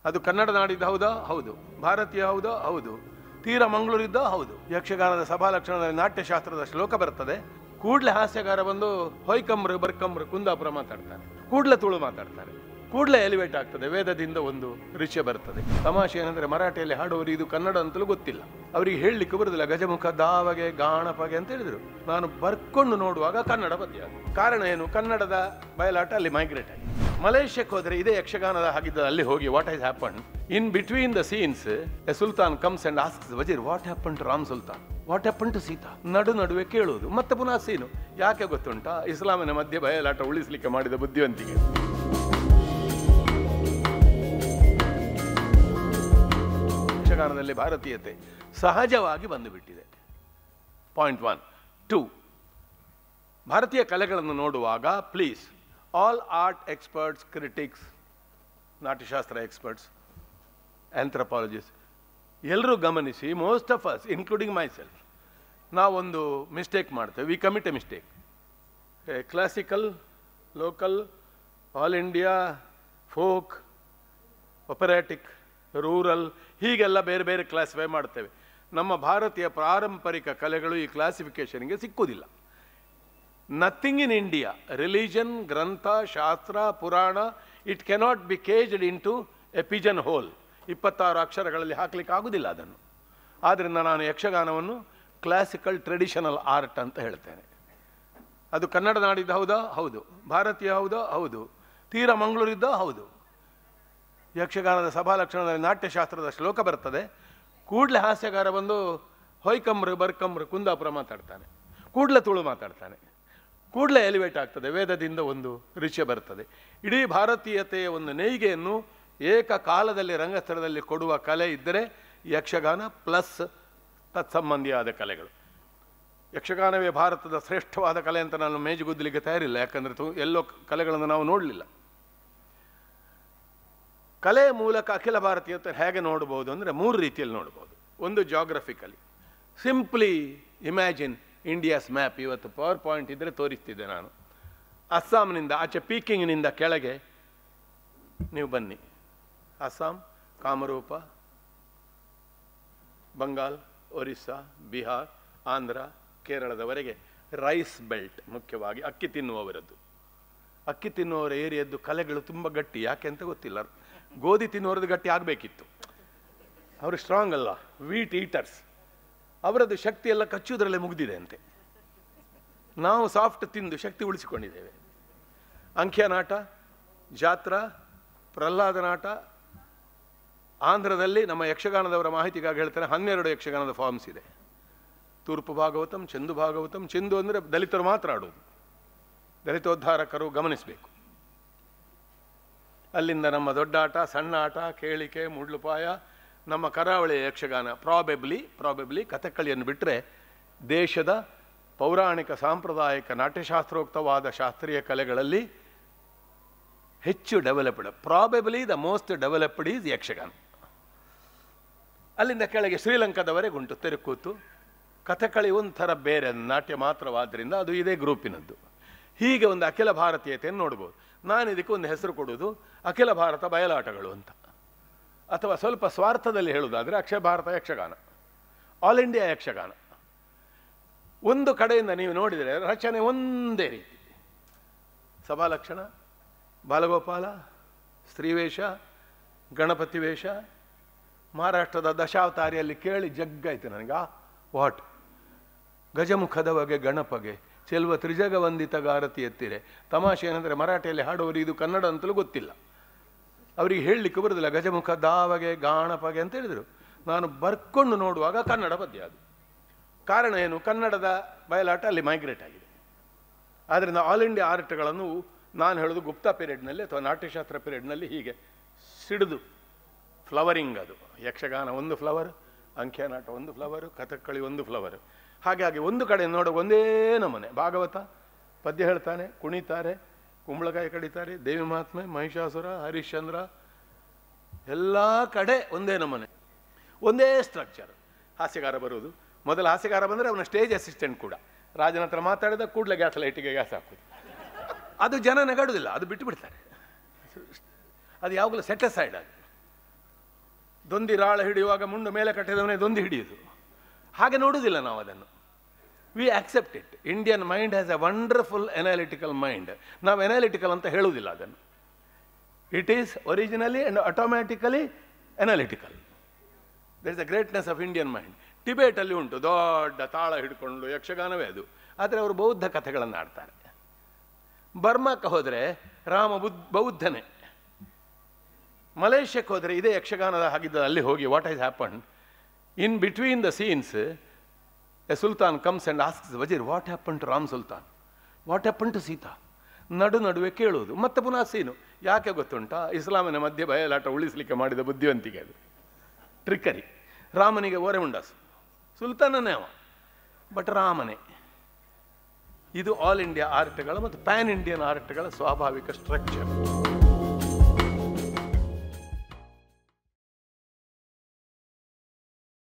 ಅದು ಕನ್ನಡ ನಾಡಿದ್ದು ಹೌದಾ ಹೌದು ಭಾರತೀಯ ಹೌದಾ ಹೌದು ತೀರ ಮಂಗಳೂರಿದ್ದ ಹೌದು ಯಕ್ಷಗಾನದ ಸಭಾಲಕ್ಷಣದಲ್ಲಿ ನಾಟ್ಯಶಾಸ್ತ್ರದ ಶ್ಲೋಕ ಬರ್ತದೆ ಕೂಡ್ಲೆ ಹಾಸ್ಯಗಾರ ಬಂದು ಹೊಯ್ಕಂಬ್ರು ಬರ್ಕಂಬ್ರು ಕುಂದಾಪುರ ಮಾತಾಡ್ತಾನೆ ಕೂಡ್ಲೆ ತುಳು ಮಾತಾಡ್ತಾನೆ ಕೂಡ್ಲೆ ಎಲಿವೇಟ್ ಆಗ್ತದೆ ವೇದದಿಂದ ಒಂದು ಋಷ್ಯ ಬರ್ತದೆ ತಮಾಷೆ ಏನಂದ್ರೆ ಮರಾಠಿಯಲ್ಲಿ ಹಾಡುವವರು ಇದು ಕನ್ನಡ ಅಂತಲೂ ಗೊತ್ತಿಲ್ಲ ಅವರಿಗೆ ಹೇಳಲಿಕ್ಕೆ ಬರುದಿಲ್ಲ ಗಜಮುಖ ದಾವಗೆ ಗಾಣಪಗೆ ಅಂತ ಹೇಳಿದ್ರು ನಾನು ಬರ್ಕೊಂಡು ನೋಡುವಾಗ ಕನ್ನಡ ಪದ್ಯ ಅದು. ಕಾರಣ ಏನು ಕನ್ನಡದ ಬಯಲಾಟ ಅಲ್ಲಿ ಮೈಗ್ರೇಟ್ ಆಗಿ ಮಲೇಷ್ಯಾಕ್ಕೆ ಹೋದ್ರೆ ಇದೇ ಯಕ್ಷಗಾನದ ಹಾಗಿದ್ದ ಅಲ್ಲಿ ಹೋಗಿ what has happen in between the scenes a sultan comes and ask wazir what happen to Ram sultan what happen to Sita ನಡು ನಡುವೆ ಕೇಳುವುದು ಮತ್ತೆ ಪುನಃ ಸೀನು ಯಾಕೆ ಗೊತ್ತುಂಟಾ ಇಸ್ಲಾಮಿನ ಮಧ್ಯೆ ಬಯಲಾಟ ಉಳಿಸಲಿಕ್ಕೆ ಮಾಡಿದ ಬುದ್ಧಿವಂತಿಕೆ ಯಕ್ಷಗಾನದಲ್ಲಿ ಭಾರತೀಯತೆ ಸಹಜವಾಗಿ ಬಂದುಬಿಟ್ಟಿದೆ ಪಾಯಿಂಟ್ ಒನ್ ಟೂ ಭಾರತೀಯ ಕಲೆಗಳನ್ನು ನೋಡುವಾಗ please all art experts critics Natyashastra experts anthropologist ಎಲ್ಲರೂ ಗಮನಿಸಿ most of us including myself ನಾವೊಂದು ಮಿಸ್ಟೇಕ್ ಮಾಡ್ತೇವೆ we commit a mistake classical local all India folk operatic rural ಹೀಗೆಲ್ಲ ಬೇರೆ ಬೇರೆ ಕ್ಲಾಸಿಫೈ ಮಾಡ್ತೇವೆ ನಮ್ಮ ಭಾರತೀಯ ಪಾರಂಪರಿಕ ಕಲೆಗಳು ಈ ಕ್ಲಾಸಿಫಿಕೇಶನ್ಗೆ ಸಿಕ್ಕುವುದಿಲ್ಲ nothing in India religion grantha shastra purana it cannot be caged into a pigeon hole ಇಪ್ಪತ್ತಾರು ಅಕ್ಷರಗಳಲ್ಲಿ ಹಾಕಲಿಕ್ಕೆ ಆಗುವುದಿಲ್ಲ ಅದನ್ನು ಆದ್ದರಿಂದ ನಾನು ಯಕ್ಷಗಾನವನ್ನು ಕ್ಲಾಸಿಕಲ್ ಟ್ರೆಡಿಷನಲ್ ಆರ್ಟ್ ಅಂತ ಹೇಳ್ತೇನೆ ಅದು ಕನ್ನಡ ನಾಡಿದ್ದು ಹೌದಾ ಹೌದು ಭಾರತೀಯ ಹೌದಾ ಹೌದು ತೀರ ಮಂಗಳೂರಿದ್ದ ಹೌದು ಯಕ್ಷಗಾನದ ಸಭಾಲಕ್ಷಣದಲ್ಲಿ ನಾಟ್ಯಶಾಸ್ತ್ರದ ಶ್ಲೋಕ ಬರ್ತದೆ ಕೂಡ್ಲೆ ಹಾಸ್ಯಗಾರ ಬಂದು ಹೊಯ್ಕಂಬ್ರು ಬರ್ಕಂಬ್ರು ಕುಂದಾಪುರ ಮಾತಾಡ್ತಾನೆ ಕೂಡ್ಲೆ ತುಳು ಮಾತಾಡ್ತಾನೆ ಕೂಡಲೇ ಎಲಿವೇಟ್ ಆಗ್ತದೆ ವೇದದಿಂದ ಒಂದು ಋಷ್ಯ ಬರ್ತದೆ ಇಡೀ ಭಾರತೀಯತೆಯ ಒಂದು ನೇಯ್ಗೆಯನ್ನು ಏಕಕಾಲದಲ್ಲಿ ರಂಗಸ್ಥಳದಲ್ಲಿ ಕೊಡುವ ಕಲೆ ಇದ್ದರೆ ಯಕ್ಷಗಾನ ಪ್ಲಸ್ ತತ್ಸಂಬಂಧಿಯಾದ ಕಲೆಗಳು ಯಕ್ಷಗಾನವೇ ಭಾರತದ ಶ್ರೇಷ್ಠವಾದ ಕಲೆ ಅಂತ ನಾನು ಮೇಜುಗುದ್ದಲಿಕ್ಕೆ ತಯಾರಿಲ್ಲ ಯಾಕಂದರೆ ತು ಎಲ್ಲೋ ಕಲೆಗಳನ್ನು ನಾವು ನೋಡಲಿಲ್ಲ ಕಲೆಯ ಮೂಲಕ ಅಖಿಲ ಭಾರತೀಯತೆ ಹೇಗೆ ನೋಡ್ಬೋದು ಅಂದರೆ ಮೂರು ರೀತಿಯಲ್ಲಿ ನೋಡ್ಬೋದು ಒಂದು geographically simply imagine India's map ಇವತ್ತು ಪವರ್ ಪಾಯಿಂಟ್ ಇದ್ದರೆ ತೋರಿಸ್ತಿದ್ದೆ ನಾನು ಅಸ್ಸಾಂನಿಂದ ಆಚೆ ಪೀಕಿಂಗ್ನಿಂದ ಕೆಳಗೆ ನೀವು ಬನ್ನಿ ಅಸ್ಸಾಂ ಕಾಮರೂಪ ಬಂಗಾಲ್ ಒರಿಸ್ಸಾ ಬಿಹಾರ್ ಆಂಧ್ರ ಕೇರಳದವರೆಗೆ ರೈಸ್ ಬೆಲ್ಟ್ ಮುಖ್ಯವಾಗಿ ಅಕ್ಕಿ ತಿನ್ನುವವರದ್ದು ಅಕ್ಕಿ ತಿನ್ನುವವರ ಏರಿಯದ್ದು ಕಲೆಗಳು ತುಂಬ ಗಟ್ಟಿ ಯಾಕೆ ಅಂತ ಗೊತ್ತಿಲ್ಲ ಗೋಧಿ ತಿನ್ನುವರದ್ದು ಗಟ್ಟಿ ಆಗಬೇಕಿತ್ತು ಅವರು ಸ್ಟ್ರಾಂಗ್ ಅಲ್ಲ ವೀಟ್ ಈಟರ್ಸ್ ಅವರದ್ದು ಶಕ್ತಿ ಎಲ್ಲ ಕಚ್ಚುವುದರಲ್ಲೇ ಮುಗಿದಿದೆ ಅಂತೆ ನಾವು ಸಾಫ್ಟ್ ತಿಂದು ಶಕ್ತಿ ಉಳಿಸಿಕೊಂಡಿದ್ದೇವೆ ಅಂಕ್ಯನಾಟ ಜಾತ್ರ ಪ್ರಹ್ಲಾದ ನಾಟ ಆಂಧ್ರದಲ್ಲಿ ನಮ್ಮ ಯಕ್ಷಗಾನದವರ ಮಾಹಿತಿಗಾಗಿ ಹೇಳ್ತಾರೆ ಹನ್ನೆರಡು ಯಕ್ಷಗಾನದ ಫಾರ್ಮ್ಸ್ ಇದೆ ತೂರ್ಪು ಭಾಗವತಂ ಚಂದು ಭಾಗವತಂ ಚಂದು ಅಂದರೆ ದಲಿತರು ಮಾತ್ರ ಆಡೋದು ದಲಿತೋದ್ಧಾರಕರು ಗಮನಿಸಬೇಕು ಅಲ್ಲಿಂದ ನಮ್ಮ ದೊಡ್ಡ ಆಟ ಸಣ್ಣ ಆಟ ಕೇಳಿಕೆ ಮುಡ್ಲುಪಾಯ ನಮ್ಮ ಕರಾವಳಿಯ ಯಕ್ಷಗಾನ ಪ್ರಾಬೆಬ್ಲಿ ಪ್ರಾಬೆಬ್ಲಿ ಕಥಕ್ಕಳಿಯನ್ನು ಬಿಟ್ಟರೆ ದೇಶದ ಪೌರಾಣಿಕ ಸಾಂಪ್ರದಾಯಿಕ ನಾಟ್ಯಶಾಸ್ತ್ರೋಕ್ತವಾದ ಶಾಸ್ತ್ರೀಯ ಕಲೆಗಳಲ್ಲಿ ಹೆಚ್ಚು developed probably the most developed is Yakshagana ಅಲ್ಲಿಂದ ಕೆಳಗೆ ಶ್ರೀಲಂಕಾದವರೆಗೆ ಉಂಟು ತೆರುಕೂತು ಕಥಕಳಿ ಒಂಥರ ಬೇರೆ ನಾಟ್ಯ ಮಾತ್ರವಾದ್ದರಿಂದ ಅದು ಇದೇ ಗ್ರೂಪಿನದ್ದು ಹೀಗೆ ಒಂದು ಅಖಿಲ ಭಾರತೀಯತೆಯನ್ನು ನೋಡ್ಬೋದು ನಾನು ಇದಕ್ಕೆ ಒಂದು ಹೆಸರು ಕೊಡುವುದು ಅಖಿಲ ಭಾರತ ಬಯಲಾಟಗಳು ಅಂತ ಅಥವಾ ಸ್ವಲ್ಪ ಸ್ವಾರ್ಥದಲ್ಲಿ ಹೇಳುವುದಾದರೆ ಅಕ್ಷಯ ಭಾರತ ಯಕ್ಷಗಾನ ಆಲ್ ಇಂಡಿಯಾ ಯಕ್ಷಗಾನ ಒಂದು ಕಡೆಯಿಂದ ನೀವು ನೋಡಿದರೆ ರಚನೆ ಒಂದೇ ರೀತಿ ಸಭಾಲಕ್ಷಣ ಬಾಲಗೋಪಾಲ ಸ್ತ್ರೀವೇಷ ಗಣಪತಿ ವೇಷ ಮಹಾರಾಷ್ಟ್ರದ ದಶಾವತಾರಿಯಲ್ಲಿ ಕೇಳಿ ಜಗ್ಗಾಯ್ತು ನನಗೆ ಆ ವಾಟ್ ಗಜಮುಖದವಗೆ ಗಣಪಗೆ ಚೆಲ್ವ ತ್ರಿಜಗ ವಂದಿತ ಗಾರತಿ ಎತ್ತಿರೆ ತಮಾಷೆ ಏನಂದರೆ ಮರಾಠಿಯಲ್ಲಿ ಹಾಡುವವರು ಇದು ಕನ್ನಡ ಅಂತಲೂ ಗೊತ್ತಿಲ್ಲ ಅವರಿಗೆ ಹೇಳಲಿಕ್ಕೆ ಬರುವುದಿಲ್ಲ ಗಜಮುಖ ದಾವಗೆ ಗಾಣಪಗೆ ಅಂತ ಹೇಳಿದರು ನಾನು ಬರ್ಕೊಂಡು ನೋಡುವಾಗ ಕನ್ನಡ ಪದ್ಯ ಅದು ಕಾರಣ ಏನು ಕನ್ನಡದ ಬಯಲಾಟ ಅಲ್ಲಿ ಮೈಗ್ರೇಟ್ ಆಗಿದೆ ಆದ್ದರಿಂದ ಆಲ್ ಇಂಡಿಯಾ ಆರ್ಟ್ಗಳನ್ನು ನಾನು ಹೇಳೋದು ಗುಪ್ತಾ ಪೀರಿಯಡ್ನಲ್ಲಿ ಅಥವಾ ನಾಟ್ಯಶಾಸ್ತ್ರ ಪೀರಿಯಡ್ನಲ್ಲಿ ಹೀಗೆ ಸಿಡಿದು ಫ್ಲವರಿಂಗ್ ಅದು ಯಕ್ಷಗಾನ ಒಂದು ಫ್ಲವರ್ ಅಂಕ್ಯನಾಟ ಒಂದು ಫ್ಲವರು ಕಥಕ್ಕಳಿ ಒಂದು ಫ್ಲವರು ಹಾಗಾಗಿ ಒಂದು ಕಡೆ ನೋಡೋ ಒಂದೇ ನಮನೆ ಭಾಗವತ ಪದ್ಯ ಹೇಳ್ತಾನೆ ಕುಣಿತಾರೆ ಕುಂಬಳಕಾಯಿ ಕಡಿತಾರೆ ದೇವಿ ಮಹಾತ್ಮೆ ಮಹಿಷಾಸುರ ಹರಿಶ್ಚಂದ್ರ ಎಲ್ಲ ಕಡೆ ಒಂದೇ ನಮನೆ ಒಂದೇ ಸ್ಟ್ರಕ್ಚರ್ ಹಾಸ್ಯಗಾರ ಬರುವುದು ಮೊದಲು ಹಾಸ್ಯಗಾರ ಬಂದರೆ ಅವನ ಸ್ಟೇಜ್ ಅಸಿಸ್ಟೆಂಟ್ ಕೂಡ ರಾಜನ ಹತ್ರ ಮಾತಾಡಿದ ಕೂಡಲೇ ಗ್ಯಾಸ್ ಲೈಟಿಗೆ ಗ್ಯಾಸ್ ಹಾಕೋದು ಅದು ಜನ ನಗಾಡುವುದಿಲ್ಲ ಅದು ಬಿಟ್ಟು ಬಿಡ್ತಾರೆ ಅದು ಯಾವಾಗಲೂ ಸೆಟ್ ಸೈಡ್ ಅದು ದೊಂದಿ ರಾಳ ಹಿಡಿಯುವಾಗ ಮುಂಡು ಮೇಲೆ ಕಟ್ಟಿದವನೇ ದೊಂದಿ ಹಿಡಿಯುವುದು ಹಾಗೆ ನೋಡುವುದಿಲ್ಲ ನಾವು ಅದನ್ನು we accept it Indian mind has a wonderful analytical mind ನಾವು ಎನಾಲಿಟಿಕಲ್ ಅಂತ ಹೇಳುವುದಿಲ್ಲ ಅದನ್ನು it is originally and automatically analytical there is the greatness of Indian mind ಟಿಬೇಟಲ್ಲಿ ಉಂಟು ದೊಡ್ಡ ತಾಳ ಹಿಡ್ಕೊಂಡು ಯಕ್ಷಗಾನವೇ ಅದು ಆದರೆ ಅವರು ಬೌದ್ಧ ಕಥೆಗಳನ್ನು ಆಡ್ತಾರೆ ಬರ್ಮಾಕ್ಕೆ ಹೋದರೆ ರಾಮ ಬುದ್ ಬೌದ್ಧನೇ ಮಲೇಷ್ಯಕ್ಕೆ ಹೋದರೆ ಇದೇ ಯಕ್ಷಗಾನದ ಹಾಗಿದ್ದ ಅಲ್ಲಿ ಹೋಗಿ what has happen in between the scenes a sultan comes and asks wazir what happen to Ram sultan what happen to Sita ನಡು ನಡುವೆ ಕೇಳುವುದು ಮತ್ತೆ ಪುನಃ ಸೀನು ಯಾಕೆ ಗೊತ್ತುಂಟಾ ಇಸ್ಲಾಮಿನ ಮಧ್ಯೆ ಬಯಲಾಟ ಉಳಿಸಲಿಕ್ಕೆ ಮಾಡಿದ ಬುದ್ಧಿವಂತಿಕೆ ಅದು ಟ್ರಿಕ್ಕರಿ ರಾಮನಿಗೆ ಓರೆ ಉಂಡಾಸು ಸುಲ್ತಾನನೇ ಅವ ಬಟ್ ರಾಮನೇ ಇದು ಆಲ್ ಇಂಡಿಯಾ ಆರ್ಟ್ಗಳ ಮತ್ತು ಪ್ಯಾನ್ ಇಂಡಿಯನ್ ಆರ್ಟ್ಗಳ ಸ್ವಾಭಾವಿಕ ಸ್ಟ್ರಕ್ಚರ್